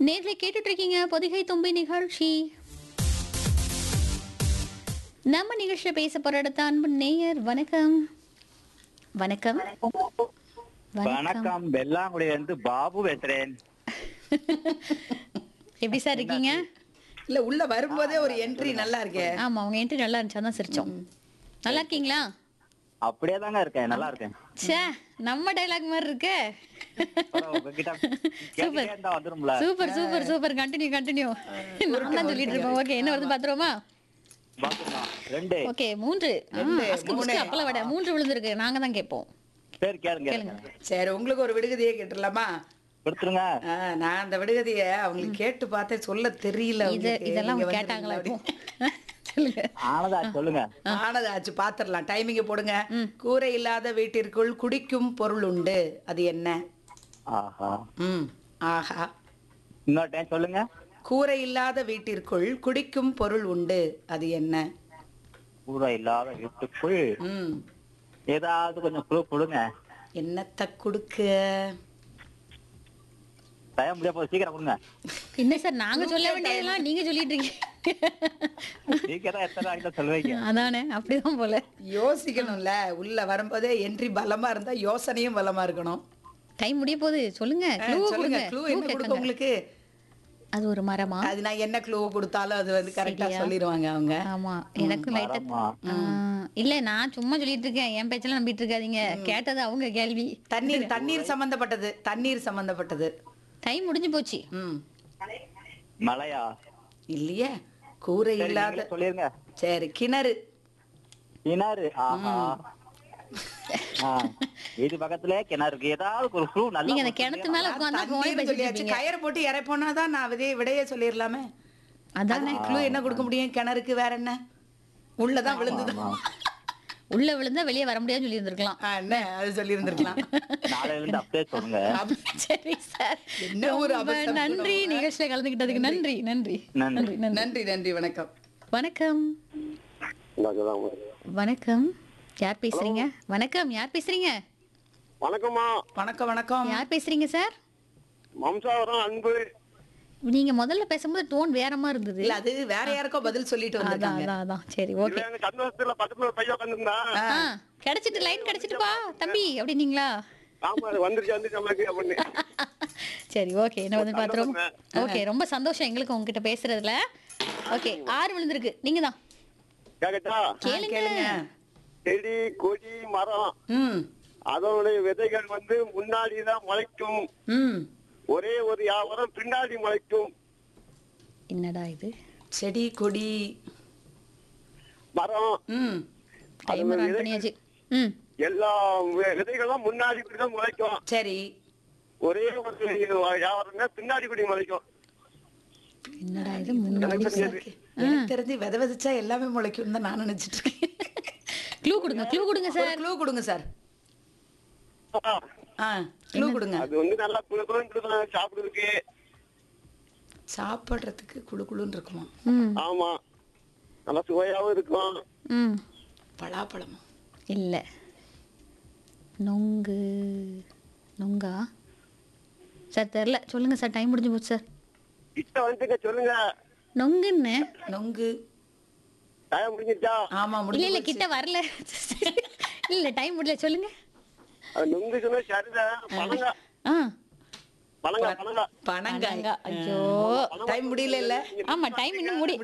நேர்ல கேட்டுட்டு இருக்கீங்க பொதிகை தும்பி நிகழ்ச்சி நம்ம நிகழ்ச்சியில் பேச போற அடுத்த அன்பு நேயர் வணக்கம் வணக்கம் வணக்கம் வணக்கம் வெள்ளாங்குடியில இருந்து பாபு பேசுறேன் எப்படி சார் இருக்கீங்க இல்ல உள்ள வரும்போதே ஒரு என்ட்ரி நல்லா இருக்கே ஆமா உங்க என்ட்ரி நல்லா இருந்துச்சு அதான் சிரிச்சோம் நல்லா இருக்கீங்களா அப்படியே தாங்க இருக்கேன் நல்லா இருக்கேன் ச்சே நம்ம டைலாக் மாதிரி இருக்கே அப்புறம் உங்ககிட்ட கேட்டுட்டே இருந்தா வந்துரும்ல super super super continue continue நான் தான் சொல்லிட்டு இருப்பேன் ஓகே என்ன வருது பாத்துருவோமா பாத்துக்கலாம் ரெண்டு ஓகே மூன்று அப்பல விட மூன்று விழுந்திருக்கு நாங்க தான் கேட்போம் சரி கேளுங்க கேளுங்க சரி உங்களுக்கு ஒரு விடுகதையே கேட்டுடலாமா கொடுத்துருங்க ஆ, நான் அந்த விடுகதைய அவங்களுக்கு கேட்டு பார்த்தேன் சொல்ல தெரியல இது அவங்களுக்கு. இதெல்லாம் இங்க அவங்க வந்துருங்க கேட்டாங்களா அப்படி. இப்போ சொல்லுங்க ஆனதா சொல்லுங்க ஆனது ஆச்சு பாத்திரலாம் டைமிங்க போடுங்க கூரை இல்லாத வீட்டிற்குள் குடிக்கும் பொருள் உண்டு அது என்ன ஆஹா ம் ஆஹா இன்னொரு டைம் சொல்லுங்க கூரை இல்லாத வீட்டிற்குள் குடிக்கும் பொருள் உண்டு அது என்ன பூரா இல்லாத வீட்டுக்குள் ம் ஏதாவது கொஞ்சம் குழு கொடுங்க என்னத்த குடுக்க டைம் முடிய போது சீக்கிரம் கொடுங்க என்ன சார் நாங்க சொல்ல வேண்டியதெல்லாம் நீங்க சொல்லிட்டு இருக்கீங்க சீக்கிரம் எத்தனை நாளைக்கு சொல்லுவீங்க அதானே அப்படிதான் போல யோசிக்கணும்ல உள்ள வரும்போதே என்ட்ரி பலமா இருந்தா யோசனையும் பலமா இருக்கணும் டைம் முடிய போகுது சொல்லுங்க ஆ, க்ளூ சொல்லுங்க கொடுங்க க்ளூ Clue என்ன கொடுக்க கேட்குங்க. உங்களுக்கு அது ஒரு மரமா அது நான் என்ன க்ளூ கொடுத்தாலும் அது வந்து கரெக்டா சரியா? சொல்லிடுவாங்க அவங்க ஆமா எனக்கும் லைட்டா மரமா? இல்ல நான் சும்மா சொல்லிட்டு இருக்கேன் என் பேச்செல்லாம் நம்பிட்டு இருக்காதீங்க கேட்டது அவங்க கேள்வி தண்ணீர் தண்ணீர் சம்பந்தப்பட்டது தண்ணீர் சம்பந்தப்பட்டது டைம் முடிஞ்சு போச்சு ம் மலையா இல்லையே கூரை சரி இல்லாத நீங்களே சொல்லிருங்க சரி கிணறு கிணறு ஆஹா ஆ, வீடு பக்கத்துல கிணறு இருக்கு ஏதாவது ஒரு குழு நல்லா நீங்க அந்த கிணத்து மேல உட்கார்ந்தா போனே தண்ணீர் பேசிட்டு சொல்லியாச்சு இருப்பீங்க கயிறை போட்டு இறைப்போனா தான் நான் விதைய விடையே சொல்லிடலாமே அதானே க்ளூ என்ன கொடுக்க முடியும் கிணறுக்கு வேற என்ன உள்ளதான் விழுந்துதான் உள்ள விழுந்தா வெளியே வர முடியாதுன்னு சொல்லி இருந்திருக்கலாம் ஆ, என்ன அது சொல்லியிருந்திருக்கலாம் நாளையில இருந்து அப்படியே சொல்லுங்க சரி சார் என்ன ஒரு ரொம்ப அவசரம் நன்றி நிகழ்ச்சியில கலந்துக்கிட்டதுக்கு நன்றி நன்றி நன்றி நன்றி நன்றி நன்றி வணக்கம் வணக்கம் வணக்கம் யார் பேசுறீங்க வணக்கம் யார் பேசுறீங்க வணக்கம்மா வணக்கம் வணக்கம் யார் பேசுறீங்க சார் வம்சாவரம் அன்பு நீங்க முதல்ல பேசும்போது டோன் வேற மாதிரி இருந்தது இல்ல அது வேற யாருக்கோ பதில் சொல்லிட்டு அதான் வந்திருக்காங்க அதான் அதான் சரி ஓகே இல்ல எனக்கு சந்தோஷத்துல பக்கத்துல ஒரு பையன் உட்காந்துருந்தா ஆ கிடைச்சிட்டு லைன் கிடைச்சிட்டுப்பா தம்பி அப்படின்னீங்களா ஆமா அது வந்துருச்சு வந்துருச்சு நம்மளுக்கு அப்படின்னு சரி ஓகே என்ன வந்து பாத்துறோம் ஓகே ரொம்ப சந்தோஷம் எங்களுக்கு உங்ககிட்ட பேசுறதுல ஓகே ஆறு விழுந்திருக்கு நீங்க தான் கேக்கட்டா கேளுங்க கேளுங்க செடி கொடி மரம் ம் அதனுடைய விதைகள் வந்து முன்னாடி தான் முளைக்கும் ம் ஒரே ஒரு வியாபாரம் பின்னாடி முளைக்கும் என்னடா இது செடி கொடி மரம் ம் டைமர் ஆன் பண்ணியாச்சு ம் எல்லா வி- விதைகளும் முன்னாடி இப்படி தான் முளைக்கும் சரி ஒரே ஒரு வியாபாரம் தான் பின்னாடி கூடி முளைக்கும் என்னடா இது முன்னாடி எனக்கு தெரிஞ்சு வித விதைச்சா எல்லாமே முளைக்கும் தான் நான் நினைச்சிட்டு இருக்கேன் க்ளூ கொடுங்க க்ளூ கொடுங்க ஒரு சார் க்ளூ கொடுங்க சார் ஆ, ஆ க்ளூ கொடுங்க அது வந்து நல்லா குளிர்குளிர்னு இருக்கும் சாப்பிடுறதுக்கு சாப்பிடுறதுக்கு குளு குளுன்னு இருக்குமா ம் ஆமா நல்லா சுவையாவும் இருக்கும் ம் பலாப்பழமா இல்ல நொங்கு நொங்கா சார் தெரில சொல்லுங்க சார் டைம் முடிஞ்சு போச்சு சார் கிட்ட வந்துங்க சொல்லுங்க நொங்குன்னு நொங்கு டைம் முடிஞ்சிருச்சா ஆமா இல்ல முடியல இல்ல கிட்ட வரல இல்ல டைம் முடியல சொல்லுங்க அது நுங்கு சொன்னா சரிதான் பழங்க ஆ பழங்க பழங்க பனங்காய் பனங்காய். ஐயோ டைம் முடியல இல்ல ஆமா டைம் இன்னும் முடி